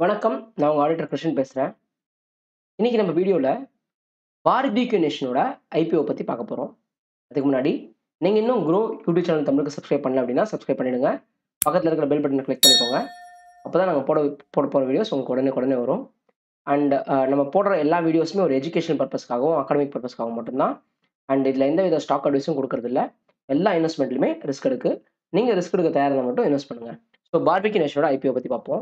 வணக்கம். நான் உங்க ஆடிட்டர் கிருஷ்ணன் பேசுறேன். இன்னைக்கு நம்ம வீடியோல பார்பிக்யூ நேஷனோட ஐபிஓ பத்தி பார்க்க போறோம். அதுக்கு முன்னாடி நீங்க இன்னும் குரோ யூடியூப் சேனல் தமிழுக்கு சப்ஸ்கிரைப் பண்ணல அப்படின்னா சப்ஸ்கிரைப் பண்ணிடுங்க. பக்கத்துல இருக்கிற பெல் பட்டனை கிளிக் பண்ணிக்கோங்க. அப்பதான் நாங்க போட போட போற வீடியோஸ் உங்களுக்கு உடனே வரும். அண்ட் அ நம்ம போடுற எல்லா வீடியோஸுமே ஒரு எஜுகேஷனல் பர்ப்பஸ்க்காகவும், அகாடமிக் பர்ப்பஸ்க்காகவும் மட்டும் தான். அண்ட் இதுல எந்தவித ஸ்டாக் அட்வைஸும் குடுக்கறதில்ல. எல்லா இன்வெஸ்ட்மெண்ட்லயுமே ரிஸ்க் இருக்கு. நீங்க ரிஸ்க் எடுக்க தயாரா இருந்தா மட்டும் இன்வெஸ்ட் பண்ணுங்க. ஸோ பார்பிக்யூ நேஷனோட ஐபிஓ பத்தி பார்ப்போம்.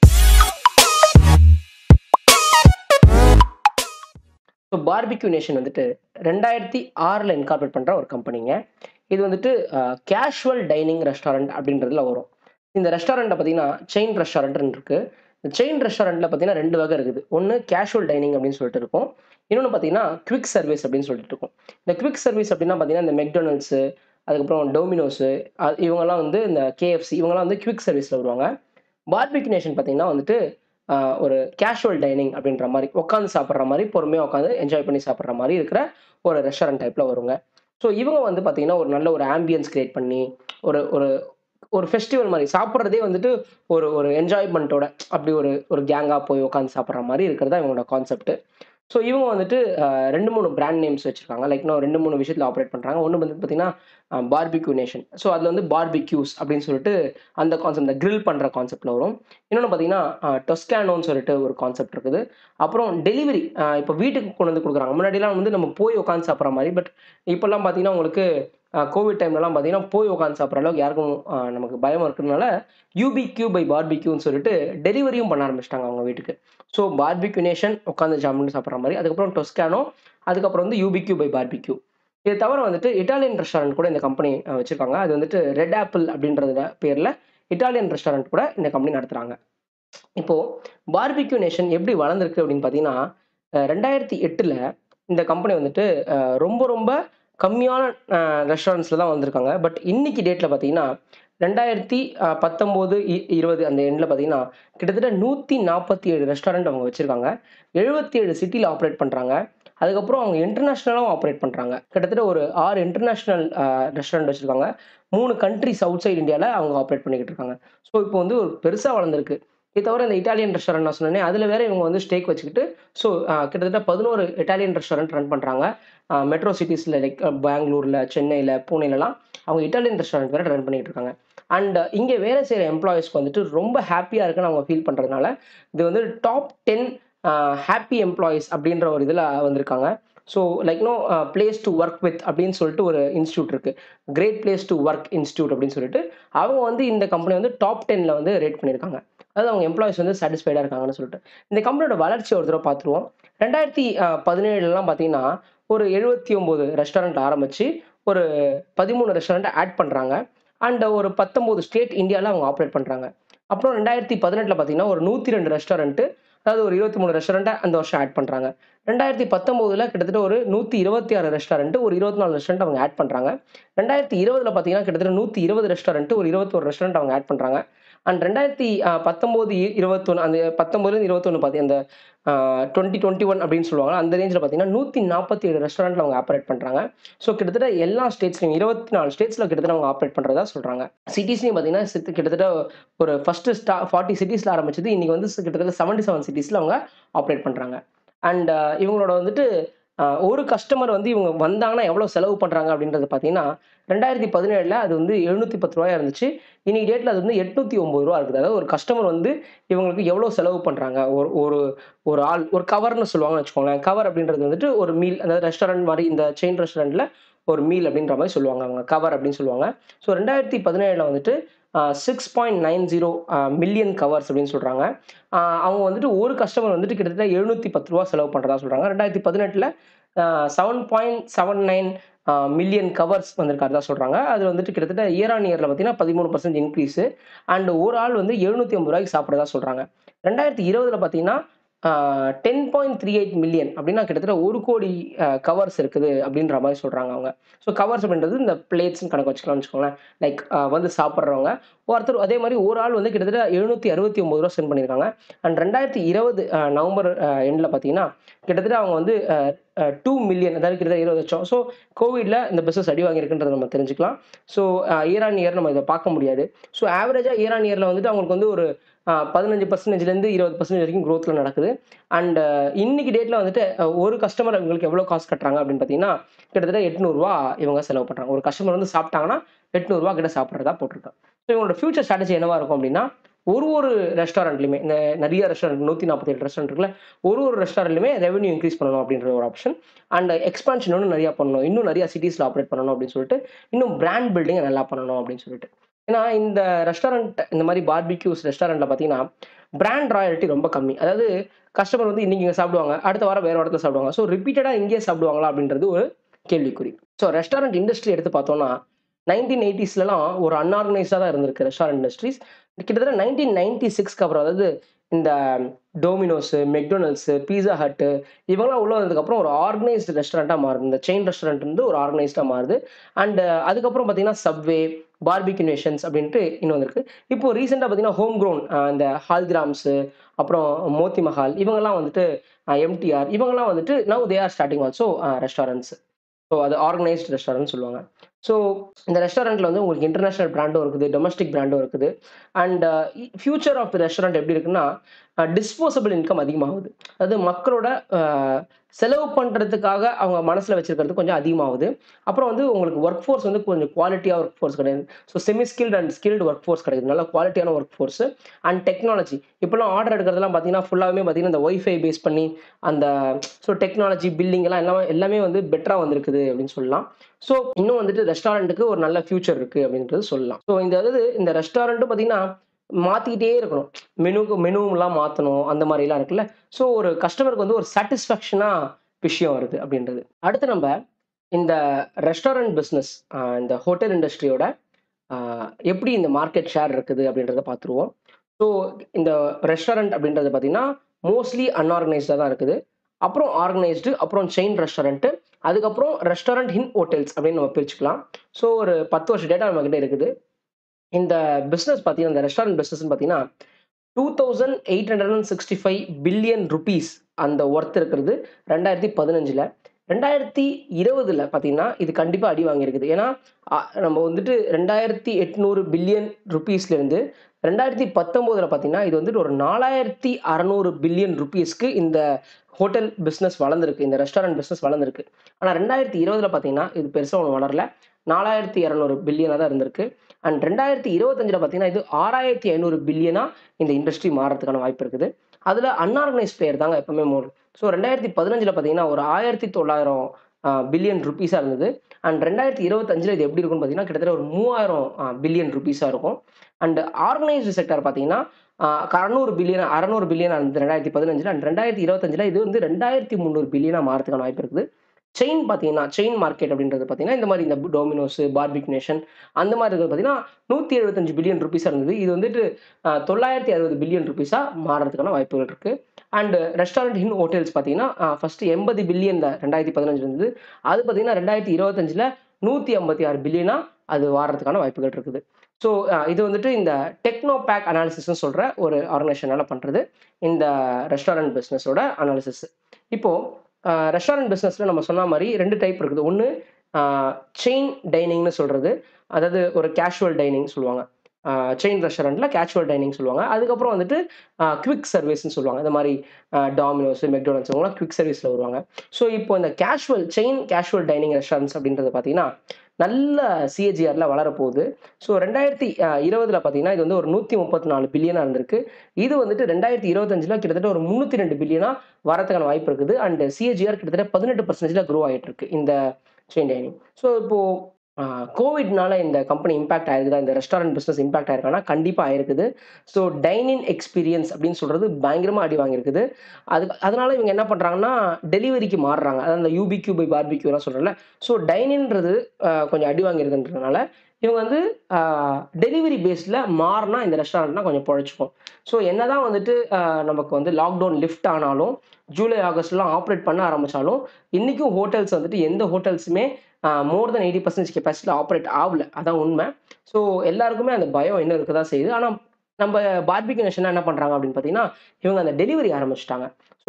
ஸோ பார்பிக்யூ நேஷன் வந்துட்டு 2006ல இன்கார்ப்பரேட் பண்ற ஒரு கம்பெனிங்க. இது வந்துட்டு அ கேஷுவல் டைனிங் ரெஸ்டாரண்ட் அப்படின்றதுல வரும். இந்த ரெஸ்டாரண்ட்ட பார்த்தீங்கன்னா, செயின் ரெஸ்டாரண்ட்ன்னு இருக்கு. இந்த செயின் ரெஸ்டாரண்ட்ல பார்த்தீங்கன்னா 2 வகை இருக்குது. ஒண்ணு கேஷுவல் டைனிங் அப்படின்னு சொல்லிட்டு இருக்கும். இன்னொன்னு பார்த்தீங்கன்னா, குவிக் சர்வீஸ் அப்படின்னு சொல்லிட்டு இருக்கும். இந்த குவிக் சர்வீஸ் அப்படின்னா பார்த்தீங்கன்னா, இந்த மெக்டொனால்ட்ஸு, அதுக்கப்புறம் டோமினோஸு அ இவங்கலாம் வந்து இந்த கேஎஃப்சி இவங்கலாம் வந்து குவிக் சர்வீஸ்ல வருவாங்க. பார்பிக்யூ நேஷன் பார்த்தீங்கன்னா வந்துட்டு, அ ஒரு கேஷுவல் டைனிங் அப்படின்ற மாரி, உட்கார்ந்து சாப்பிடுற மாரி, பொறுமையா உட்கார்ந்து என்ஜாய் பண்ணி சாப்பிடுற மாரி இருக்கிற ஒரு ரெஸ்டாரண்ட் டைப்ல வருங்க. ஸோ இவங்க வந்து பார்த்தீங்கன்னா, ஒரு நல்ல ஒரு ஆம்பியன்ஸ் கிரியேட் பண்ணி, ஒரு ஒரு ஒரு ஃபெஸ்டிவல் மாரி சாப்பிடுறதே வந்துட்டு ஒரு ஒரு என்ஜாய்மென்ட்டோட அப்படி ஒரு ஒரு கேங்கா போய் உட்கார்ந்து சாப்பிடுற மாரி இருக்கிறது தான் இவங்களோட கான்செப்ட். ஸோ இவங்க வந்துட்டு அ 2, 3 பிராண்ட் நேம்ஸ் வச்சிருக்காங்க. லைக் இன்னும் 2, 3 விஷயத்துல ஆப்பரேட் பண்றாங்க. ஒண்ணு வந்து பார்த்தீங்கன்னா, அ பார்பிக்யூ நேஷன். ஸோ அதுல வந்து பார்பிக்யூஸ் அப்படின்னு சொல்லிட்டு அந்த கான்செப்ட் இந்த கிரில் பண்ற கான்செப்ட்ல வரும். இன்னொன்னு பார்த்தீங்கன்னா, அ டொஸ்கானோன்னு சொல்லிட்டு ஒரு கான்செப்ட் இருக்குது. அப்புறம் டெலிவரி அ இப்போ வீட்டுக்கு கொண்டு வந்து குடுக்குறாங்க. முன்னாடிலாம் வந்து நம்ம போய் உட்கார்ந்து சாப்பிடுற மாரி. பட் இப்பலாம் பார்த்தீங்கன்னா, உங்களுக்கு அ கோவிட் டைம்லலாம் பார்த்தீங்கன்னா, போய் உட்கார்ந்து சாப்பிடுற அளவுக்கு யாருக்கும் அ நமக்கு பயம் இருக்கிறதுனால, யூபிக்யூ பை பார்பிக்யூன்னு சொல்லிட்டு டெலிவரியும் பண்ண ஆரம்பிச்சுட்டாங்க அவங்க வீட்டுக்கு. ஸோ பார்பிக்யூ நேஷன் உட்கார்ந்து ஜம்முன்னு சாப்பிடுற மாரி. அதுக்கப்புறம் டொஸ்கானோ, அதுக்கப்புறம் வந்து யூபிக்யூ பை பார்பிக்யூ. இது தவிர வந்துட்டு இட்டாலியன் ரெஸ்டாரண்ட் கூட இந்த கம்பெனி அ வச்சிருக்காங்க. அது வந்துட்டு ரெட் ஆப்பிள் அப்படின்றத பேர்ல இட்டாலியன் ரெஸ்டாரண்ட் கூட இந்த கம்பெனி நடத்துறாங்க. இப்போ பார்பிக்யூ நேஷன் எப்படி வளர்ந்திருக்கு அப்படின்னு பார்த்தீங்கன்னா, அ 2008ல இந்த கம்பெனி வந்துட்டு அ ரொம்ப ரொம்ப கம்மியான அ ரெஸ்டாரண்ட்ஸ்ல தான் வந்திருக்காங்க. பட் இன்னைக்கு டேட்ல பார்த்தீங்கன்னா, 2019, இ 20 அந்த எண்ட்ல பார்த்தீங்கன்னா, கிட்டத்தட்ட 147 ரெஸ்டாரண்ட் அவங்க வச்சிருக்காங்க. 77 சிட்டில ஆப்பரேட் பண்றாங்க. அதுக்கப்புறம் அவங்க இன்டர்நேஷனலாவும் ஆப்பரேட் பண்றாங்க. கிட்டத்தட்ட ஒரு 6 இன்டர்நேஷனல் அ ரெஸ்டாரண்ட் வச்சிருக்காங்க. 3 கண்ட்ரீஸ் அவுட் சைட் இந்தியால அவங்க ஆப்பரேட் பண்ணிக்கிட்டு இருக்காங்க. ஸோ இப்போ வந்து ஒரு பெருசா வளர்ந்திருக்கு. இது தவிர இந்த இட்டாலியன் ரெஸ்டாரண்ட் நான் சொன்னேனே, அதுல வேற இவங்க வந்து ஸ்டேக் வச்சுக்கிட்டு, ஸோ அ கிட்டத்தட்ட 11 இட்டாலியன் ரெஸ்டாரண்ட் ரன் பண்றாங்க. அ மெட்ரோ சிட்டீஸ்ல லைக் பெங்களூர்ல, சென்னையில, பூனேலலாம் அவங்க இட்டாலியன் ரெஸ்டாரண்ட் வேற ரன் பண்ணிட்டு இருக்காங்க. அண்ட் இங்க வேலை செய்ற எம்ப்ளாயீஸ்க்கு வந்துட்டு ரொம்ப ஹேப்பியா இருக்குன்னு அவங்க ஃபீல் பண்றதுனால, இது வந்து டாப் 10 அ ஹேப்பி எம்ப்ளாயீஸ் அப்படின்ற ஒரு இதுல வந்திருக்காங்க. So like no uh place to work with அப்படின்னு சொல்லிட்டு ஒரு இன்ஸ்டிடியூட் இருக்கு. Great place to work institute அப்படின்னு சொல்லிட்டு, அவங்க வந்து இந்த கம்பெனி வந்து டாப் 10ல வந்து ரேட் பண்ணியிருக்காங்க. அதாவது அவங்க எம்ப்ளாயீஸ் வந்து சாட்டிஸ்ஃபைடா இருக்காங்கன்னு சொல்லிட்டு. இந்த கம்பெனியோட வளர்ச்சிய ஒரு தடவ பார்த்துருவோம். 2017லலாம் பார்த்தீங்கன்னா, ஒரு 79 ரெஸ்டாரண்ட் ஆரம்பிச்சு, ஒரு 13 ரெஸ்டாரண்ட் ஆட் பண்றாங்க. அண்ட் ஒரு 19 ஸ்டேட் இந்தியால அவங்க ஆப்பரேட் பண்றாங்க. அப்புறம் 2018ல பார்த்தீங்கன்னா, ஒரு 102 ரெஸ்டாரண்ட் அதாவது ஒரு 23 ரெஸ்டாரண்ட்ட அந்த வருஷம் ஆட் பண்றாங்க. 2019ல கிட்டத்தட்ட ஒரு 126 ரெஸ்டாரண்ட், ஒரு 24 ரெஸ்டாரண்ட் அவங்க ஆட் பண்றாங்க. 2020ல பார்த்தீங்கன்னா, கிட்டத்தட்ட 120 ரெஸ்டாரண்ட், ஒரு 21 ரெஸ்டாரண்ட் அவங்க ஆட் பண்றாங்க. அண்ட் 2019, 21 அந்த 19லேருந்து 21 பாத்தி அந்த அ 2021 அப்படின்னு சொல்லுவாங்க. அந்த ரேஞ்ச்ல பார்த்தீங்கன்னா, 147 ரெஸ்டாரண்ட்ல அவங்க ஆப்பரேட் பண்றாங்க. ஸோ கிட்டத்தட்ட எல்லா ஸ்டேட்ஸ்லயும் 24 ஸ்டேட்ஸ்ல கிட்டத்தட்ட அவங்க ஆப்பரேட் பண்றதா சொல்றாங்க. சிட்டீஸ்லயும் பார்த்தீங்கன்னா, சித் கிட்டத்தட்ட ஒரு ஃபர்ஸ்ட் ஸ்டா 40 சிட்டீஸ்ல ஆரம்பிச்சது, இன்னைக்கு வந்து கிட்டத்தட்ட 77 சிட்டீஸ்ல அவங்க ஆப்பரேட் பண்றாங்க. அண்ட் இவங்களோட வந்துட்டு அ ஒரு கஸ்டமர் வந்து இவங்க வந்தாங்கன்னா எவ்வளோ செலவு பண்றாங்க அப்படின்றத பார்த்தீங்கன்னா, 2017ல அது வந்து ரூ. 710 இருந்துச்சு. இன்னைக்கு டேட்ல அது வந்து ரூ. 809 இருக்குது. அதாவது ஒரு கஸ்டமர் வந்து இவங்களுக்கு எவ்வளோ செலவு பண்றாங்க. ஒரு ஒரு ஒரு ஆள் ஒரு கவர்ன்னு சொல்லுவாங்கன்னு வச்சுக்கோங்களேன். கவர் அப்படின்றது வந்துட்டு ஒரு மீல் அதாவது ரெஸ்டாரண்ட் மாரி இந்த செயின் ரெஸ்டாரண்ட்ல ஒரு மீல் அப்படின்ற மாரி சொல்லுவாங்க அவங்க. கவர் அப்படின்னு சொல்லுவாங்க. ஸோ 2017ல வந்துட்டு அ 6.90 அ மில்லியன் கவர்ஸ் அப்படின்னு சொல்றாங்க. அ அவங்க வந்துட்டு ஒரு கஸ்டமர் வந்துட்டு கிட்டத்தட்ட ரூ. 710 செலவு பண்றதா சொல்றாங்க. 2018ல அ 7.79 அ மில்லியன் கவர்ஸ் வந்திருக்கிறதா சொல்றாங்க. அது வந்துட்டு கிட்டத்தட்ட இயர் ஆன் இயர்ல பார்த்தீங்கன்னா, 13% இன்கிரீஸ். அண்ட் ஒரு ஆள் வந்து ரூ. 750 சாப்பிடுறதா சொல்றாங்க. 2020ல பார்த்தீங்கன்னா, அ 10.38 மில்லியன் அப்படின்னா கிட்டத்தட்ட 1,00,00,000 அ கவர்ஸ் இருக்குது அப்படின்ற மாரி சொல்றாங்க அவங்க. ஸோ கவர்ஸ் அப்படின்றது இந்த பிளேட்ஸ்ன்னு கணக்கு வச்சுக்கலாம்னு வச்சுக்கோங்களேன். லைக் அ வந்து சாப்பிடுறவங்க. ஒருத்தர் அதே மாரி ஒரு ஆள் வந்து கிட்டத்தட்ட ரூ. 769 ஸ்பெண்ட் பண்ணியிருக்காங்க. அண்ட் 2020 அ நவம்பர் அ எண்ட்ல பார்த்தீங்கன்னா, கிட்டத்தட்ட அவங்க வந்து அ அ 2 மில்லியன் அதாவது கிட்டத்தட்ட 20,00,000 ஸோ கோவிட்ல இந்த பிசினஸ் அடி வாங்கியிருக்குன்றத நம்ம தெரிஞ்சுக்கலாம். So uh year on year நம்ம இத பார்க்க முடியாது. ஸோ ஆவரேஜா இயர் ஆன் இயர்ல வந்துட்டு அவங்களுக்கு வந்து ஒரு பதினஞ்சு பர்சன்டேஜ்லேருந்து இருபது பர்சன்டேஜ் வரைக்கும் க்ரோத்தில் நடக்குது அண்ட் இன்னைக்கு டேட்டில் வந்துட்டு அஹ், ஒரு கஸ்டமர் இவங்களுக்கு எவ்வளோ காசு கட்டுறாங்க அப்படின்னு பார்த்தீங்கன்னா கிட்டத்தட்ட எட்நூறுரூவா இவங்க செலவு பண்ணுறாங்க ஒரு கஸ்டமர் வந்து சாப்பிட்டாங்கன்னா எட்நூறுரூவா கிட்ட சாப்பிட்றதா போட்டிருக்காங்க ஸோ இவங்களோட ஃபியூச்சர் ஸ்ட்ராட்டஜி என்னவா இருக்கும் அப்படின்னா ஒரு ஒரு ரெஸ்டாரண்ட்லையுமே இந்த நிறைய ரெஸ்டாரண்ட் நூற்றி நாற்பத்தி ஏழு ரெஸ்டாரண்ட் இருக்குல்ல ஒரு ஒரு ரெஸ்டாரண்ட்லையுமே ரெவன்யூ இன்க்ரீஸ் பண்ணணும் அப்படின்ற ஒரு ஆப்ஷன் அண்ட் எக்ஸ்பான்ஷன் இன்னும் நிறையா பண்ணணும் இன்னும் நிறைய சிட்டிஸில் ஆப்ரேட் பண்ணணும் அப்படின்னு சொல்லிட்டு இன்னும் பிராண்ட் பில்டிங்கை நல்லா பண்ணணும் அப்படின்னு சொல்லிட்டு ஏன்னா இந்த ரெஸ்டாரண்ட் இந்த மாதிரி பார்பிக்யூஸ் ரெஸ்டாரண்ட்டில் பார்த்தீங்கன்னா பிராண்ட் ராயல்ட்டி ரொம்ப கம்மி அதாவது கஸ்டமர் வந்து இன்னைக்கு இங்கே சாப்பிடுவாங்க அடுத்த வாரம் வேறு இடத்துல சாப்பிடுவாங்க ஸோ ரிப்பீட்டடாக இங்கேயே சாப்பிடுவாங்களா அப்படின்றது ஒரு கேள்விக்குறி ஸோ ரெஸ்டாரண்ட் இண்டஸ்ட்ரி எடுத்து பார்த்தோம்னா நைன்டீன் எயிட்டிஸ்லலாம் ஒரு அன்ஆர்கனைஸ்டாக தான் இருந்திருக்கு ரெஸ்டாரண்ட் இண்டஸ்ட்ரீஸ் கிட்டத்தட்ட நைன்டீன் நைன்டி சிக்ஸ்க்கு அப்புறம் அதாவது இந்த டோமினோஸு மெக்டொனல்ட்ஸு பீஸா ஹட்டு இவங்களாம் உள்ள வந்ததுக்கப்புறம் ஒரு ஆர்கனைஸ்டு ரெஸ்டாரண்ட்டாக மாறுது இந்த செயின் ரெஸ்டாரண்ட் வந்து ஒரு ஆர்கனைஸ்டாக மாறுது அண்ட் அதுக்கப்புறம் பார்த்தீங்கன்னா சப்வே பார்பிக் நேஷன்ஸ் அப்படின்ட்டு இன்னும் வந்திருக்கு இப்போ ரீசெண்டாக பார்த்தீங்கன்னா ஹோம் க்ரோன் இந்த ஹால்கிராம்ஸு அப்புறம் மோத்தி மஹால் இவங்கெல்லாம் வந்துட்டு எம்டிஆர் இவங்கெல்லாம் வந்துட்டு now they are starting also restaurants so அது ஆர்கனைஸ்ட் ரெஸ்டாரண்ட் சொல்லுவாங்க ஸோ இந்த ரெஸ்டாரண்ட்டில் வந்து உங்களுக்கு இன்டர்நேஷனல் பிராண்டும் இருக்குது டொமஸ்டிக் பிராண்டும் இருக்குது and future of the restaurant எப்படி இருக்குன்னா டிஸ்போசபிள் இன்கம் அதிகமாகுது அதாவது மக்களோட அஹ், செலவு பண்ணுறதுக்காக அவங்க மனசில் வச்சிருக்கிறது கொஞ்சம் அதிகமாகுது அப்புறம் வந்து உங்களுக்கு ஒர்க் ஃபோர்ஸ் வந்து கொஞ்சம் குவாலிட்டியாக ஒர்க் ஃபோர்ஸ் கிடையாது so semi skilled and skilled work force கிடையாது நல்ல குவாலிட்டியான ஒர்க் ஃபோர்ஸ் அண்ட் டெக்னாலஜி இப்போலாம் ஆர்டர் எடுக்கிறதுலாம் பார்த்தீங்கன்னா ஃபுல்லாகவே பார்த்தீங்கன்னா இந்த ஒய்ஃபை பேஸ் பண்ணி அந்த ஸோ டெக்னாலஜி பில்லிங் எல்லாம் எல்லாமே எல்லாமே வந்து பெட்டராக வந்திருக்குது அப்படின்னு சொல்லலாம் ஸோ இன்னும் வந்துட்டு ரெஸ்டாரண்ட்டுக்கு ஒரு நல்ல ஃபியூச்சர் இருக்குது அப்படின்றது சொல்லலாம் ஸோ இந்த அதாவது இந்த ரெஸ்டாரண்ட்டும் பார்த்தீங்கன்னா மாற்றிக்கிட்டே இருக்கணும் மெனுக்கு மெனுலாம் மாற்றணும் அந்த மாதிரிலாம் இருக்குல்ல ஸோ ஒரு கஸ்டமருக்கு வந்து ஒரு சாட்டிஸ்ஃபேக்ஷனாக விஷயம் வருது அப்படின்றது அடுத்து நம்ம இந்த ரெஸ்டாரண்ட் பிஸ்னஸ் இந்த ஹோட்டல் இண்டஸ்ட்ரியோட எப்படி இந்த மார்க்கெட் ஷேர் இருக்குது அப்படின்றத பார்த்துருவோம் ஸோ இந்த ரெஸ்டாரண்ட் அப்படின்றது பார்த்தீங்கன்னா மோஸ்ட்லி அன்ஆர்கனைஸ்டாக தான் இருக்குது அப்புறம் ஆர்கனைஸ்டு அப்புறம் செயின் ரெஸ்டாரண்ட்டு அதுக்கப்புறம் ரெஸ்டாரண்ட் இன் ஹோட்டல்ஸ் அப்படின்னு நம்ம பிரிச்சுக்கலாம் ஸோ ஒரு பத்து வருஷம் டேட்டா நம்மக்கிட்ட இருக்குது இந்த பிஸ்னஸ் பார்த்தீங்கன்னா இந்த ரெஸ்டாரண்ட் பிஸ்னஸ்னு பார்த்தீங்கன்னா two thousand eight hundred and sixty five billion rupees அந்த ஒர்த் இருக்கிறது ரெண்டாயிரத்தி பதினஞ்சில் ரெண்டாயிரத்தி இருபதுல பார்த்தீங்கன்னா இது கண்டிப்பாக அடி வாங்கியிருக்குது ஏன்னா அ, நம்ம வந்துட்டு ரெண்டாயிரத்தி எட்நூறு பில்லியன் ருபீஸ்லேருந்து ரெண்டாயிரத்தி பத்தொம்போதில் பார்த்தீங்கன்னா இது வந்துட்டு ஒரு நாலாயிரத்தி அறநூறு பில்லியன் ருபீஸ்க்கு இந்த ஹோட்டல் பிஸ்னஸ் வளர்ந்துருக்கு இந்த ரெஸ்டாரண்ட் பிஸ்னஸ் வளர்ந்துருக்கு ஆனால் ரெண்டாயிரத்தி இருபதில் பார்த்தீங்கன்னா இது பெருசாக ஒன்று வளரல நாலாயிரத்தி இரநூறு பில்லியனாக தான் இருந்திருக்கு அண்ட் ரெண்டாயிரத்தி இருபத்தஞ்சில் பார்த்தீங்கன்னா இது ஆறாயிரத்தி ஐநூறு பில்லியனாக இந்த இண்டஸ்ட்ரி மாறதுக்கான வாய்ப்பு இருக்குது அதில் அன்ஆர்கனைஸ் பிளேயர் தாங்க எப்பவுமே மோர் ஸோ ரெண்டாயிரத்தி பதினஞ்சில் பார்த்தீங்கன்னா ஒரு ஆயிரத்தி தொள்ளாயிரம் பில்லியன் ருபீஸாக இருந்தது அண்ட் ரெண்டாயிரத்தி இருபத்தஞ்சில் இது எப்படி இருக்கும்னு பார்த்தீங்கன்னா கிட்டத்தட்ட ஒரு மூவாயிரம் பில்லியன் ருபீஸாக இருக்கும் அண்ட் ஆர்கனைஸ்டு செக்டர் பார்த்தீங்கன்னா அறநூறு பில்லியன் அறநூறு பில்லியனாக இருந்தது ரெண்டாயிரத்தி பதினஞ்சில் அண்ட் ரெண்டாயிரத்தி இருபத்தஞ்சில் இது வந்து ரெண்டாயிரத்தி முந்நூறு பில்லியனாக மாறதுக்கான வாய்ப்பு இருக்குது செயின் பார்த்தீங்கன்னா செயின் மார்க்கெட் அப்படின்றது பார்த்தீங்கன்னா இந்த மாதிரி இந்த டோமினோஸ் பார்பிக் நேஷன் அந்த மாதிரி இருக்கிறது பார்த்தீங்கன்னா நூற்றி எழுபத்தஞ்சு பில்லியன் ருபீஸாக இருந்தது இது வந்துட்டு அஹ், தொள்ளாயிரத்தி அறுபது பில்லியன் ருபீஸாக மாறதுக்கான வாய்ப்புகள் இருக்குது அண்ட் ரெஸ்டாரண்ட் இன் ஹோட்டல்ஸ் பார்த்தீங்கன்னா ஃபஸ்ட்டு எண்பது பில்லியன் ரெண்டாயிரத்தி பதினஞ்சு இருந்தது அது பார்த்தீங்கன்னா ரெண்டாயிரத்தி இருபத்தஞ்சில் நூற்றி ஐம்பத்தி ஆறு பில்லியனாக அது வாரதுக்கான வாய்ப்புகள் இருக்குது ஸோ இது வந்துட்டு இந்த டெக்னோ பேக் அனாலிசிஸ்னு சொல்கிற ஒரு ஆர்கனைசேஷனால் பண்ணுறது இந்த ரெஸ்டாரண்ட் பிஸ்னஸோட அனாலிசிஸ் இப்போது ரெஸ்டாரண்ட் பிஸ்னஸில் நம்ம சொன்ன மாதிரி ரெண்டு டைப் இருக்குது ஒன்று செயின் டைனிங்னு சொல்கிறது அதாவது ஒரு கேஷுவல் டைனிங் சொல்லுவாங்க செயின் ரெஸ்டாரண்ட்டில் கேஷுவல் டைனிங் சொல்லுவாங்க அதுக்கப்புறம் வந்துட்டு குவிக் சர்வீஸ்னு சொல்லுவாங்க இந்த மாதிரி டாமினோஸ் மெக்டோனல்ஸ் இவங்கலாம் குவிக் சர்வீஸில் வருவாங்க ஸோ இப்போ இந்த casual chain casual dining restaurants அப்படின்றது பார்த்தீங்கன்னா நல்ல சிஏஜிஆரில் வளரப்போகுது ஸோ ரெண்டாயிரத்தி இருபதில் பார்த்தீங்கன்னா இது வந்து ஒரு நூற்றி முப்பத்தி நாலு பில்லியனாக இருந்திருக்கு இது வந்துட்டு ரெண்டாயிரத்தி இருபத்தஞ்சில் கிட்டத்தட்ட ஒரு முந்நூற்றி ரெண்டு பில்லியனாக வரதுக்கான வாய்ப்பு இருக்குது அண்ட் சிஏஜிஆர் கிட்டத்தட்ட பதினெட்டு பர்சன்டேஜில் க்ரோ ஆகிட்டு இருக்கு இந்த செயின் டைனிங் ஸோ இப்போது கோவிட்னால இந்த கம்பெனி இம்பாக்ட் ஆயிருக்குதா இந்த ரெஸ்டாரண்ட் பிஸ்னஸ் இம்பாக்ட் ஆயிருக்கானா கண்டிப்பாக ஆயிருக்குது ஸோ டைனிங் எக்ஸ்பீரியன்ஸ் அப்படின்னு சொல்கிறது பயங்கரமாக அடி வாங்கியிருக்குது அது அதனால இவங்க என்ன பண்ணுறாங்கன்னா டெலிவரிக்கு மாறுறாங்க அதாவது அந்த யூபிக்யூ பை பார்பிக்யூலாம் சொல்கிறேன்ல ஸோ டைனின்றது கொஞ்சம் அடி வாங்கியிருக்குன்றதுனால இவங்க வந்து டெலிவரி பேஸில் மாறினா இந்த ரெஸ்டாரண்ட்னா கொஞ்சம் பொழைச்சிக்கும் ஸோ என்னதான் வந்துட்டு ஆஹ் நமக்கு வந்து லாக்டவுன் லிஃப்ட் ஆனாலும் ஜூலை ஆகஸ்ட்லாம் ஆப்ரேட் பண்ண ஆரம்பித்தாலும் இன்றைக்கும் ஹோட்டல்ஸ் வந்துட்டு எந்த ஹோட்டல்ஸுமே மோர் தென் எயிட்டி பர்சன்டேஜ் கெப்பாசிட்டியில் ஆப்ரேட் ஆகல அதான் உண்மை ஸோ எல்லாருக்குமே அந்த பயம் இன்னும் இருக்க தான் செய்யுது ஆனால் நம்ம பார்பிக் நேஷன் என்ன பண்ணுறாங்க அப்படின்னு பார்த்தீங்கன்னா இவங்க அந்த டெலிவரி ஆரம்பிச்சிட்டாங்க ஸோ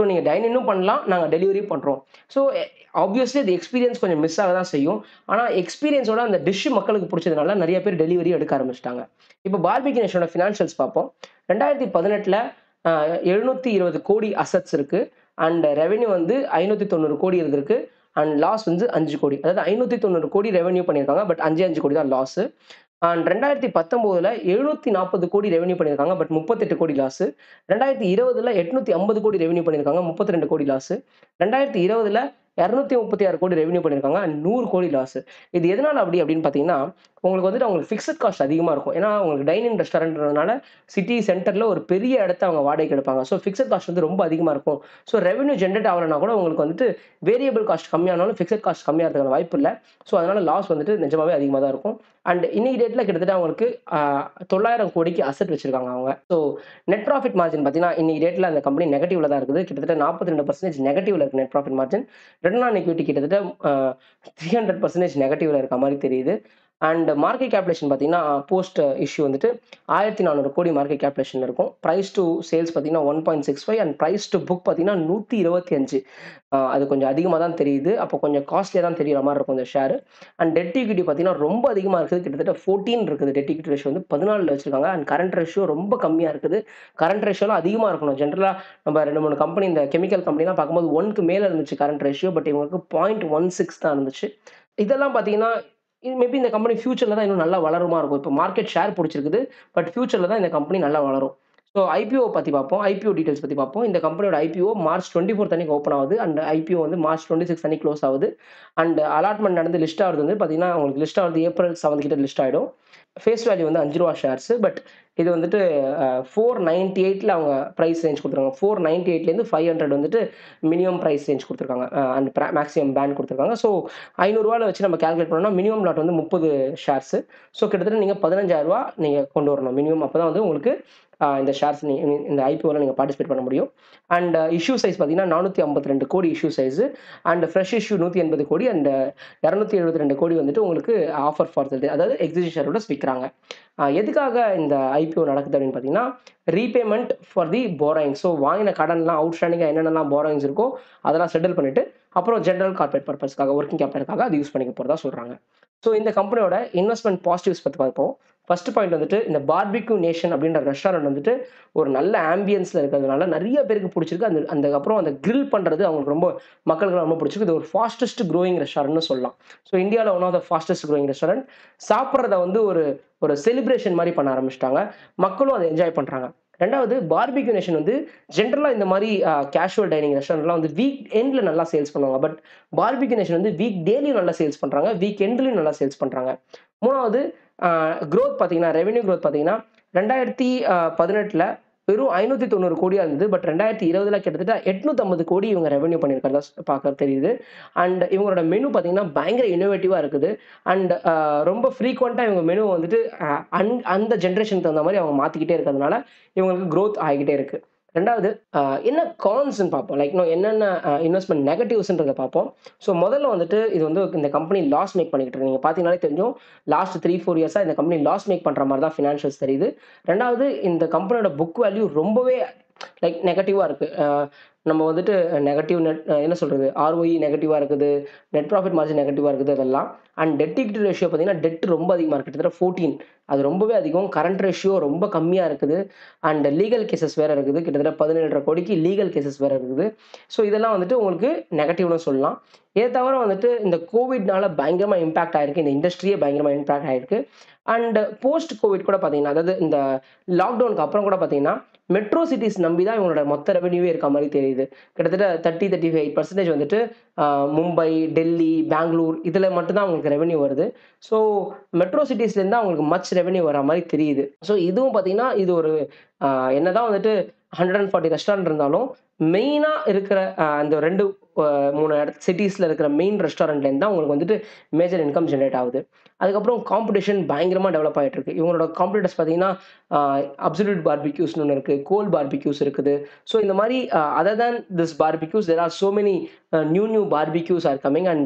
ஸோ நீங்கள் டைனிங்கும் பண்ணலாம் நாங்கள் டெலிவரி பண்ணுறோம் ஸோ ஆப்வியஸ்லி இது எக்ஸ்பீரியன்ஸ் கொஞ்சம் மிஸ் ஆக தான் செய்யும் ஆனால் எக்ஸ்பீரியன்ஸோட அந்த டிஷ் மக்களுக்கு பிடிச்சதுனால நிறைய பேர் டெலிவரி எடுக்க ஆரம்பிச்சிட்டாங்க இப்போ பார்பிக் நேஷனோட ஃபினான்ஷியல்ஸ் பார்ப்போம் ரெண்டாயிரத்தி பதினெட்டில் எழுநூற்றி இருபது கோடி அசட்ஸ் இருக்குது அண்ட் ரெவென்யூ வந்து ஐநூற்றி தொண்ணூறு கோடி இருந்திருக்கு அண்ட் லாஸ் வந்து அஞ்சு கோடி அதாவது ஐநூற்றி தொண்ணூறு கோடி ரெவென்யூ பண்ணியிருக்காங்க பட் அஞ்சு அஞ்சு கோடி தான் லாஸு அண்ட் ரெண்டாயிரத்தி பத்தொம்போதில் எழுநூற்றி நாற்பது கோடி ரெவென்யூ பண்ணியிருக்காங்க பட் முப்பத்தெட்டு கோடி லாஸு ரெண்டாயிரத்தி இருபதில் எட்நூற்றி ஐம்பது கோடி ரெவென்யூ பண்ணியிருக்காங்க முப்பத்தி ரெண்டு கோடி லாஸு ரெண்டாயிரத்தி இருபதில் இரநூத்தி முப்பத்தி ஆறு கோடி ரெவென்யூ பண்ணியிருக்காங்க அண்ட் நூறு கோடி லாஸ் இது எதனால் அப்படி அப்படின்னு பார்த்தீங்கன்னா உங்களுக்கு வந்துட்டு அவங்களுக்கு ஃபிக்ஸட் காஸ்ட் அதிகமாக இருக்கும் ஏன்னா உங்களுக்கு டைனிங் ரெஸ்டாரண்ட்றதுனால சிட்டி சென்டரில் ஒரு பெரிய இடத்த அவங்க வாடகைக்கு எடுப்பாங்க ஸோ ஃபிக்ஸட் காஸ்ட் வந்து ரொம்ப அதிகமாக இருக்கும் ஸோ ரெவென்யூ ஜென்ரேட் ஆகலைன்னா கூட உங்களுக்கு வந்துட்டு வேரியபிள் காஸ்ட் கம்மியானாலும் ஃபிக்ஸட் காஸ்ட் கம்மியாகிறதுக்கான வாய்ப்பு இல்லை ஸோ அதனால் லாஸ் வந்துட்டு நிஜமாவே அதிகமாக தான் இருக்கும் அண்ட் இன்னைக்கு டேட்டில் கிட்டத்தட்ட அவங்களுக்கு ஆஹ், தொள்ளாயிரம் கோடிக்கு அசட் வச்சிருக்காங்க அவங்க ஸோ நெட் ப்ராஃபிட் மார்ஜின் பார்த்தீங்கன்னா இன்னைக்கு டேட்டில் அந்த கம்பெனி நெகட்டிவ்ல தான் இருக்குது கிட்டத்தட்ட நாற்பத்தி ரெண்டு பர்சன்டேஜ் நெகட்டிவ்ல இருக்கு net profit margin return on equity கிட்டத்தட்ட த்ரீ ஹண்ட்ரட் பர்சன்டேஜ் நெகட்டிவ்ல இருக்க மாதிரி தெரியுது அண்ட் மார்க்கெட் கேப்லேஷன் பார்த்தீங்கன்னா போஸ்ட் இஷ்யூ வந்துட்டு ஆயிரத்தி நானூறு கோடி மார்க்கெட் கேப்லேஷன் இருக்கும் ப்ரைஸ் டு சேல்ஸ் பார்த்தீங்கன்னா one point six five and price to book பார்த்தீங்கன்னா நூற்றி இருபத்தி அஞ்சு அது கொஞ்சம் அதிகமாக தான் தெரியுது அப்போ கொஞ்சம் காஸ்ட்லியாக தான் தெரியுற மாதிரி இருக்கும் இந்த ஷேர் அண்ட் டெட் ஈக்விட்டி பார்த்தீங்கன்னா ரொம்ப அதிகமாக இருக்குது கிட்டத்தட்ட ஃபோர்டீன் இருக்குது டெட் ஈக்விட்டி ரேஷியோ வந்து பதினாலில் வச்சிருக்காங்க அண்ட் கரண்ட் ரேஷியோ ரொம்ப கம்மியாக இருக்குது கரண்ட் ரேஷியோலாம் அதிகமாக இருக்கணும் ஜென்ரலாக நம்ம ரெண்டு மூணு கம்பெனி இந்த கெமிக்கல் கம்பெனிலாம் பார்க்கும்போது ஒன்க்கு மேலே இருந்துச்சு கரண்ட் ரேஷியோ பட் இவங்களுக்கு பாயிண்ட் ஒன் சிக்ஸ் தான் இருந்துச்சு இதெல்லாம் பார்த்தீங்கன்னா மேபி இந்த கம்பெனி ஃபியூச்சரில் தான் இன்னும் நல்லா வளருமா இருக்கும் இப்போ மார்க்கெட் ஷேர் பிடிச்சிருக்குது பட் ஃபியூச்சரில் தான் இந்த கம்பெனி நல்லா வளரும் ஸோ ஐபிஓ பற்றி பார்ப்போம் ஐபிஓ டீடைல்ஸ் பற்றி பார்ப்போம் இந்த கம்பெனியோட ஐபிஓ மார்ச் டுவெண்ட்டி ஃபோர் அன்னைக்கு ஓப்பன் ஆகுது அண்ட் ஐபிஓ வந்து மார்ச் டுவெண்ட்டி சிக்ஸ் அன்னைக்கு க்ளோஸ் ஆகுது அண்ட் அலாட்மெண்ட் நடந்து லிஸ்ட் ஆகுது வந்து பார்த்தீங்கன்னா உங்களுக்கு லிஸ்ட் ஆகுது ஏப்ரல் செவன்த் கிட்ட லிஸ்ட் ஆகிடும் ஃபேஸ் வேல்யூ வந்து அஞ்சு ரூபா ஷேர்ஸ் பட் இது வந்துட்டு ஃபோர் நைன்ட்டி எயிட்டில் அவங்க ப்ரைஸ் ரேஞ்ச் கொடுத்துருக்காங்க ஃபோர் நைன்ட்டி எயிட்லேருந்து ஃபைவ் ஹண்ட்ரட் வந்துட்டு மினிமம் ப்ரைஸ் ரேஞ்ச் கொடுத்துருக்காங்க அண்ட் மேக்ஸிமம் பேண்ட் கொடுத்துருக்காங்க ஸோ ஐநூறுரூவாவில் வச்சு நம்ம கேல்குலேட் பண்ணோம்னா மினிமம் லாட் வந்து முப்பது ஷேர்ஸ் ஸோ கிட்டத்தட்ட நீங்கள் பதினஞ்சாயிரரூவா நீங்கள் கொண்டு வரணும் மினிமம் அப்போ தான் வந்து உங்களுக்கு ஆஹ் இந்த ஷேர்ஸ் நீ இந்த ஐபிஓவில் நீங்கள் பார்ட்டிசிபேட் பண்ண முடியும் அண்ட் இஷ்யூ சைஸ் பார்த்தீங்கன்னா நானூற்றி ஐம்பத்தி ரெண்டு crore issue size and fresh issue நூற்றி எண்பது கோடி அண்ட் இரநூத்தி எழுபத்தி ரெண்டு கோடி வந்துட்டு உங்களுக்கு ஆஃபர் ஃபார் அதாவது எக்ஸிபிஷன் ஷேரோட விற்கிறாங்க ஆஹ் எதுக்காக இந்த ஐபிஓ நடக்குது அப்படின்னு பார்த்தீங்கன்னா repayment for the borrowing so வாங்கின கடன்லாம் அவுட்ஸ்டாண்டிங்காக என்னென்னலாம் போராயிங்ஸ் இருக்கோ அதெல்லாம் செட்டில் பண்ணிட்டு அப்புறம் ஜென்ரல் கார்பரேட் பர்பஸ்க்காக ஒர்க்கிங் கேபிட்டலுக்காக அது யூஸ் பண்ணிக்க போகிறதா சொல்கிறாங்க ஸோ இந்த கம்பெனியோட இன்வெஸ்ட்மெண்ட் பாசிட்டிவ்ஸ் பற்றி பார்ப்போம் ஃபர்ஸ்ட் பாயிண்ட் வந்துட்டு இந்த பார்பிக்யூ நேஷன் அப்படின்ற ரெஸ்டாரண்ட் வந்துட்டு ஒரு நல்ல ஆம்பியன்ஸில் இருக்கிறதுனால நிறைய பேருக்கு பிடிச்சிருக்கு அந்த அந்த அப்புறம் அந்த grill பண்ணுறது அவங்களுக்கு ரொம்ப மக்களுக்கு ரொம்ப பிடிச்சிருக்கு இது ஒரு ஃபாஸ்டஸ்ட் க்ரோயிங் ரெஸ்டாரண்ட்னு சொல்லலாம் ஸோ இந்தியாவில் one of the fastest growing restaurant சாப்பிட்றத வந்து ஒரு ஒரு செலிப்ரேஷன் மாதிரி பண்ண ஆரம்பிச்சிட்டாங்க மக்களும் அதை என்ஜாய் பண்ணுறாங்க ரெண்டாவது பார்பிக்யூ நேஷன் வந்து ஜென்ரலாக இந்த மாதிரி கேஷுவல் டைனிங் ரெஸ்டாரண்ட்லாம் வந்து வீக் எண்டில் நல்லா சேல்ஸ் பண்ணுவாங்க பட் பார்பிக்யூ நேஷன் வந்து வீக் டேலையும் நல்லா சேல்ஸ் பண்ணுறாங்க வீக் எண்ட்லையும் நல்லா சேல்ஸ் பண்ணுறாங்க மூணாவது க்ரோத் பார்த்தீங்கன்னா ரெவென்யூ க்ரோத் பார்த்தீங்கன்னா ரெண்டாயிரத்தி பதினெட்டில் வெறும் ஐநூற்றி தொண்ணூறு கோடியாக இருந்தது பட் ரெண்டாயிரத்தி இருபதுல கிட்டத்தட்ட எட்நூற்றம்பது கோடி இவங்க ரெவென்யூ பண்ணியிருக்கிறதா பார்க்க தெரியுது அண்ட் இவங்களோட மெனு பார்த்தீங்கன்னா பயங்கர இன்னோவேட்டிவாக இருக்குது அண்ட் ரொம்ப ஃப்ரீக்வெண்ட்டாக இவங்க மெனு வந்துட்டு அஹ், அந் அந்த ஜென்ரேஷனுக்கு தகுந்த மாதிரி அவங்க மாற்றிக்கிட்டே இருக்கிறதுனால இவங்களுக்கு growth ஆகிக்கிட்டே இருக்குது ரெண்டாவது ஆஹ் என்ன கான்ஸ்ன்னு பார்ப்போம் லைக் இன்னும் என்னென்ன இன்வெஸ்ட்மெண்ட் நெகட்டிவ்ஸ்ன்றதை பார்ப்போம் ஸோ முதல்ல வந்துட்டு இது வந்து இந்த கம்பெனி லாஸ் மேக் பண்ணிக்கிட்டு இருக்கு நீங்கள் பார்த்தீங்கனாலே தெரியும் லாஸ்ட் த்ரீ ஃபோர் இயர்ஸாக இந்த கம்பெனி லாஸ் மேக் பண்ணுற மாதிரி தான் ஃபினான்ஷியல்ஸ் தெரியுது ரெண்டாவது இந்த கம்பெனியோட புக் வேல்யூ ரொம்பவே லைக் நெகட்டிவாக இருக்குது நம்ம வந்துட்டு நெகட்டிவ் நெட் என்ன சொல்கிறது ஆர்ஓஇ நெகட்டிவாக இருக்குது நெட் ப்ராஃபிட் மார்ஜின் நெகட்டிவாக இருக்குது அதெல்லாம் அண்ட் டெட் ஈக்விட்டி ரேஷியோ பார்த்தீங்கன்னா டெட் ரொம்ப அதிகமாக இருக்குது கிட்டத்தட்ட ஃபோர்டீன் அது ரொம்பவே அதிகம் கரண்ட் ரேஷியோ ரொம்ப கம்மியாக இருக்குது அண்ட் லீகல் கேசஸ் வேறு இருக்குது கிட்டத்தட்ட பதினேழரை கோடிக்கு லீகல் கேசஸ் வேறு இருக்குது ஸோ இதெல்லாம் வந்துட்டு உங்களுக்கு நெகட்டிவ்னு சொல்லலாம் இதை தவிர வந்துட்டு இந்த கோவிட்னால பயங்கரமாக இம்பாக்ட் ஆயிருக்கு இந்த இண்டஸ்ட்ரியே பயங்கரமாக இம்பாக்ட் ஆயிருக்கு அண்ட் போஸ்ட் கோவிட் கூட பார்த்தீங்கன்னா அதாவது இந்த லாக்டவுனுக்கு அப்புறம் கூட பார்த்தீங்கன்னா மெட்ரோ சிட்டிஸ் நம்பி தான் இவங்களோட மொத்த ரெவன்யூவே இருக்க மாதிரி தெரியுது கிட்டத்தட்ட தேர்ட்டி தேர்ட்டி ஃபைவ் பர்சன்டேஜ் வந்துட்டு ஆஹ், மும்பை டெல்லி பெங்களூர் இதில் மட்டும்தான் அவங்களுக்கு ரெவன்யூ வருது ஸோ மெட்ரோ சிட்டிஸ்லேருந்து அவங்களுக்கு மச் ரெவன்யூ வர மாதிரி தெரியுது ஸோ இதுவும் பார்த்தீங்கன்னா இது ஒரு ஆஹ், என்னதான் வந்துட்டு ஹண்ட்ரட் அண்ட் ஃபார்ட்டி ரெஸ்டாரண்ட் இருந்தாலும் மெயினாக இருக்கிற ஆஹ், அந்த ரெண்டு ஆஹ், மூணு இடத்து சிட்டிஸில் இருக்கிற மெயின் ரெஸ்டாரண்ட்லேருந்து தான் உங்களுக்கு வந்துட்டு மேஜர் இன்கம் ஜென்ரேட் ஆகுது அதுக்கப்புறம் காம்படிஷன் பயங்கரமாக டெவலப் ஆகிட்டு இருக்கு இவங்களோட காம்படிட்டர்ஸ் பார்த்தீங்கன்னா அப்சல்யூட் பார்பிக்யூஸ்னு ஒன்று இருக்குது கோல் பார்பிக்யூஸ் இருக்குது ஸோ இந்த மாதிரி other than this barbeques there are so many new new barbeques are coming and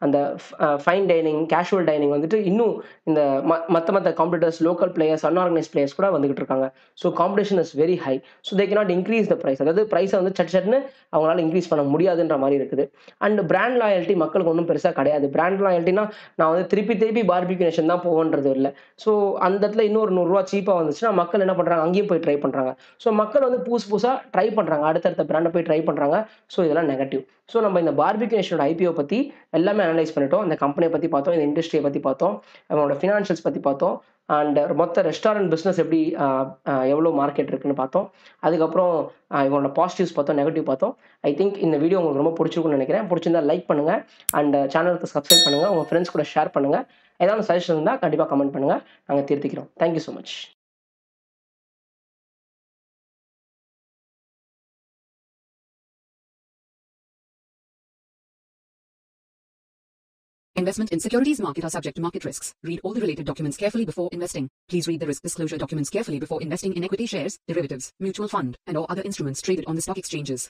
அந்த ஃபைன் டைனிங் கேஷுவல் டைனிங் வந்துட்டு இன்னும் இந்த ம மற்ற மற்ற competitors local players unorganised players கூட வந்துகிட்டு இருக்காங்க so competition is very high so they cannot increase the price அதாவது ப்ரைஸை வந்து சட் சட்னு அவங்களால இன்க்ரீஸ் பண்ண முடியாதுன்ற மாதிரி இருக்குது அண்ட் பிராண்ட் லாயல்ட்டி மக்களுக்கு ஒன்றும் பெருசாக கிடையாது பிராண்ட் லாயல்ட்டினா நான் வந்து திருப்பி திருப்பி பார்பிக்யூ நேஷன் தான் போகன்றது இல்லை ஸோ அந்த இடத்துல இன்னொரு நூறுரூவா சீப்பாக வந்துச்சுன்னா மக்கள் என்ன பண்ணுறாங்க அங்கேயும் போய் ட்ரை பண்ணுறாங்க ஸோ மக்கள் வந்து புதுசு புதுசாக ட்ரை பண்ணுறாங்க அடுத்தடுத்த பிராண்டை போய் ட்ரை பண்ணுறாங்க ஸோ இதெல்லாம் நெகட்டிவ் ஸோ நம்ம இந்த பார்பிக்யூ நேஷனோட ஐபிஓ பற்றி எல்லாமே அனலைஸ் பண்ணிட்டோம் இந்த கம்பெனியை பற்றி பார்த்தோம் இந்த இண்டஸ்ட்ரியை பற்றி பார்த்தோம் அவங்களோட ஃபினான்ஷியல்ஸ் பற்றி பார்த்தோம் அண்ட் மொத்த ரெஸ்டாரண்ட் பிஸ்னஸ் எப்படி எவ்வளோ மார்க்கெட் இருக்குன்னு பார்த்தோம் அதுக்கப்புறம் இவங்களோட பாசிட்டிவ்ஸ் பார்த்தோம் நெகட்டிவ் பார்த்தோம் ஐ திங்க் இந்த வீடியோ உங்களுக்கு ரொம்ப பிடிச்சிருக்கும்னு நினைக்கிறேன் பிடிச்சிருந்தா லைக் பண்ணுங்கள் அண்ட் சேனலுக்கு சப்ஸ்கிரைப் பண்ணுங்கள் உங்கள் ஃப்ரெண்ட்ஸ் கூட ஷேர் பண்ணுங்கள் ஏதாவது சஜஷன் இருந்தால் கண்டிப்பாக கமெண்ட் பண்ணுங்கள் நாங்கள் திருத்திக்கிறோம் thank you so much Investment in securities market are subject to market risks. Read all the related documents carefully before investing. Please read the risk disclosure documents carefully before investing in equity shares, derivatives, mutual fund, and or other instruments traded on the stock exchanges.